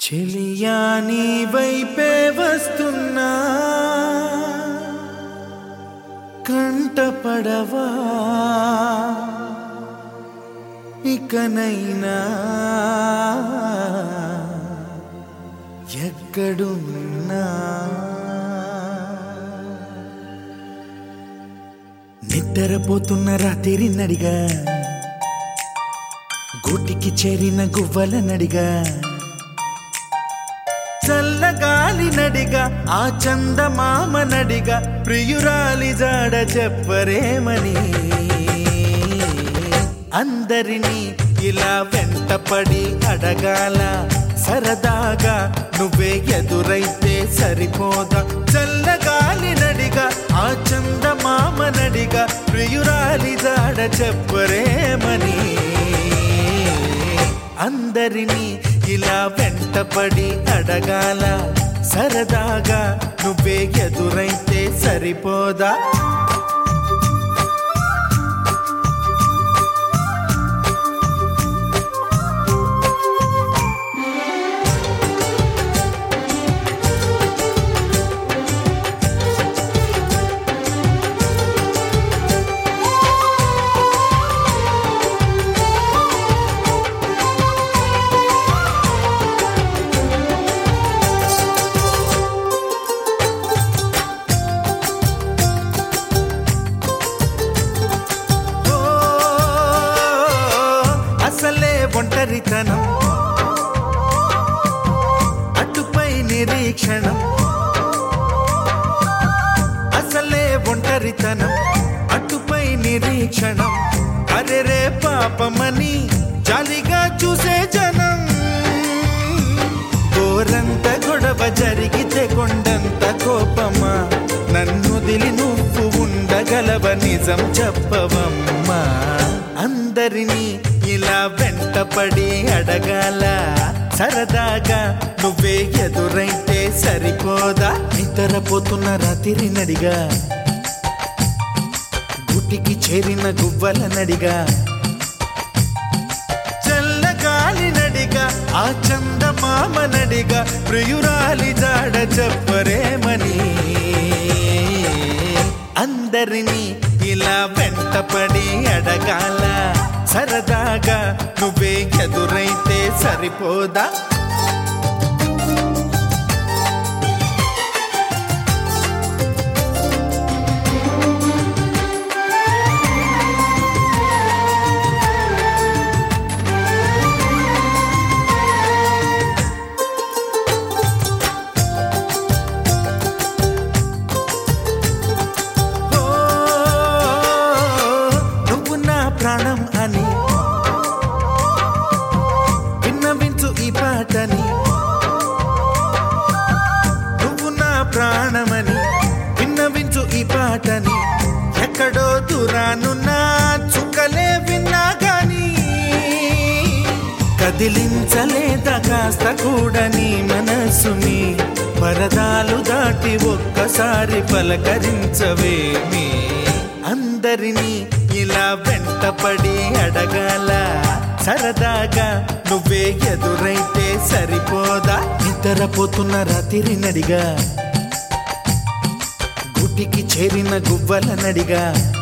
చెలియా నీ వైపే వస్తున్నా కంట పడవా ఇకనైనా ఎక్కడున్నా నిద్రపోతున్న రాత్రి నడిగా గూటికి చేరిన గువ్వల నడిగా చల్లగాలి నడిగా ఆ చందమామ నడిగా ప్రియురాలి జాడ చెప్పరేమని అందరినీ ఇలా వెంటపడి అడగాల సరదాగా నువ్వే ఎదురైతే సరిపోదా చల్లగాలి నడిగా ఆ చందమామ నడిగా ప్రియురాలి జాడ చెప్పరేమని అందరినీ ఇలా వెంటపడి అడగాల సరదాగా నువ్వే ఎదురైతే సరిపోదా ఓ, అసలే ఒంటరితనం అటుపై నిరీక్షణం అసలే ఒంటరితనం అటుపై నిరీక్షణం అరెరే పాపమని జాలిగా చూసే జనం గోరంత గొడవ జరిగితే కొండంత కోపమా నన్ను దిలి నువ్వు ఉండగలవ నిజం చెప్పవమ్మా అందరినీ ఇలా వెంటపడి అడగాల సరదాగా నువ్వే ఎదురైతే సరిపోదా నిద్రపోతున్న రాత్రి నడిగా గుటికి చేరిన గువ్వల నడిగా చల్లగాలి నడిగా ఆ చందమామ నడిగా ప్రియురాలి జాడ చెప్పరేమని అందరినీ ఇలా వెంటపడి అడగాల సరదాగా నువ్వే ఎదురైతే సరిపోదా ఓ, నువ్వు నా ప్రాణం అని విన్నవించు ఈ పాటని నువ్వు నా ప్రాణమని విన్నవించు ఈ పాటని ఎక్కడో దూరానున్నా చుక్కలే విన్నా గాని కదిలించలేదా కాస్త కూడా నీ మనసుని పరదాలు దాటి ఒక్కసారి పలకరించవేమి అందరినీ ఇలా వెంటపడి అడగాల సరదాగా నువ్వే ఎదురైతే సరిపోదా నిద్రపోతున్న రాత్రి నడిగా గుటికి చేరిన గువ్వల నడిగా